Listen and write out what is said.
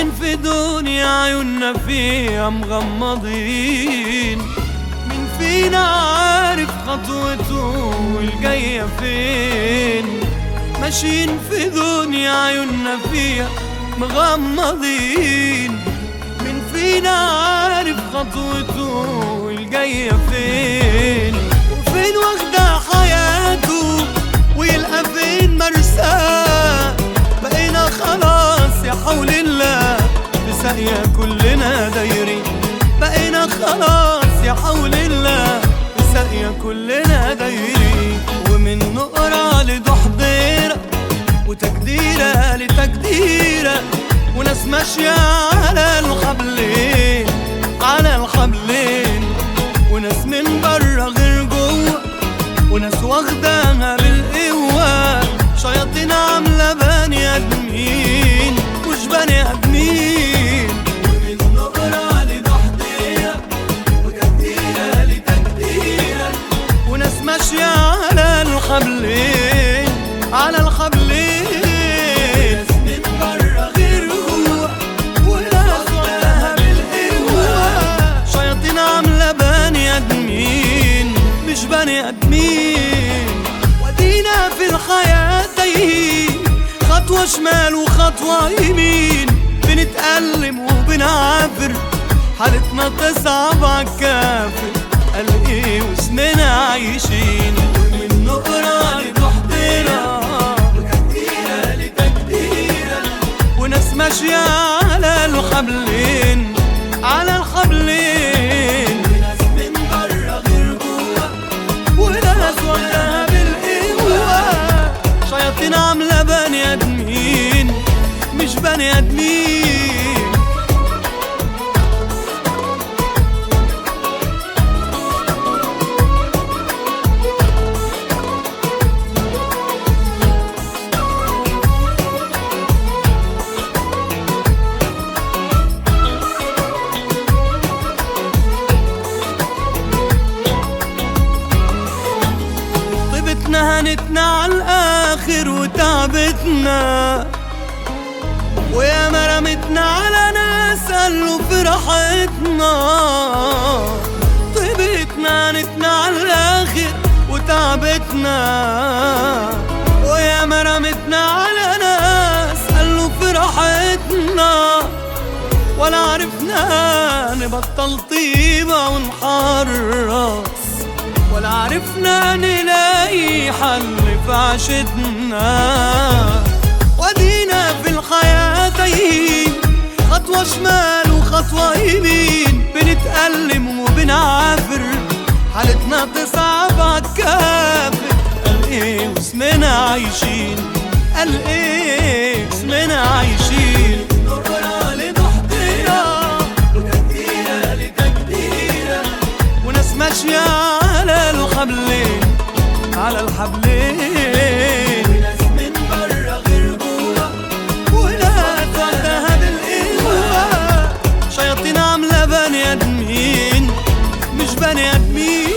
ماشيين في دنيا عيوننا فيها مغمضين مين فينا عارف خطوته الجاية فين ماشيين في دنيا عيوننا فيها مغمضين مين فينا عارف خطوته الجاية فين وفين واخدة حياته ويلقى فين مرساه بقينا خلاص يا حول الله في ساقية كلنا دايرين بقينا خلاص يا حول الله في ساقية كلنا دايرين ومن نقرة لضحضيرة وتقديرة لتقديرة وناس ماشية على الحبلين على الحبلين وناس من برا غير جوه وناس واخداها بالقوة شياطين عاملة بني آدمين مش بني آدمين ومن نقرة لضحضيرة وتقديرة لتقديرة وناس ماشية على الحبلين على الحبلين ناس من برا غير جوه وناس واخداها بالقوة شياطين عاملة بني آدمين مش بني آدمين ودينا في الحياة تايهين خطوة شمال وخطوة يمين بنتألم وبنعافر حالتنا تصعب عالكافر قال ايه وسننا عايشين ومن نقرة لتحضيرة وتقديرة لتقديرة وناس ماشية على الحبلين على الحبلين وناس من برا غير جوا وناس واخداها بالقوة شياطين عاملة بني آدمين مش بني آدمين طيبتنا هنتنا على الاخر وتعبتنا ويا ما رمتنا على ناس قالوا فرحتنا طيبتنا هنتنا على الاخر وتعبتنا ويا ما رمتنا على ناس قالوا فرحتنا ولا عرفنا نبطل طيبة ونحرص ولا عرفنا نلاقي حل في عشتنا ودينا في الحياة تايهين خطوة شمال وخطوة يمين بنتألم وبنعافر حالتنا تصعب عالكافر قال ايه واسمنا عايشين قال ايه اسمنا عايشين نقرا لنحضيرة وتقديرة لتقديرة وناس ماشية على الحبلين على الحبلين وناس من برا غير جوا وناس واخداها بالقوة شياطين عاملة بني آدمين مش بني آدمين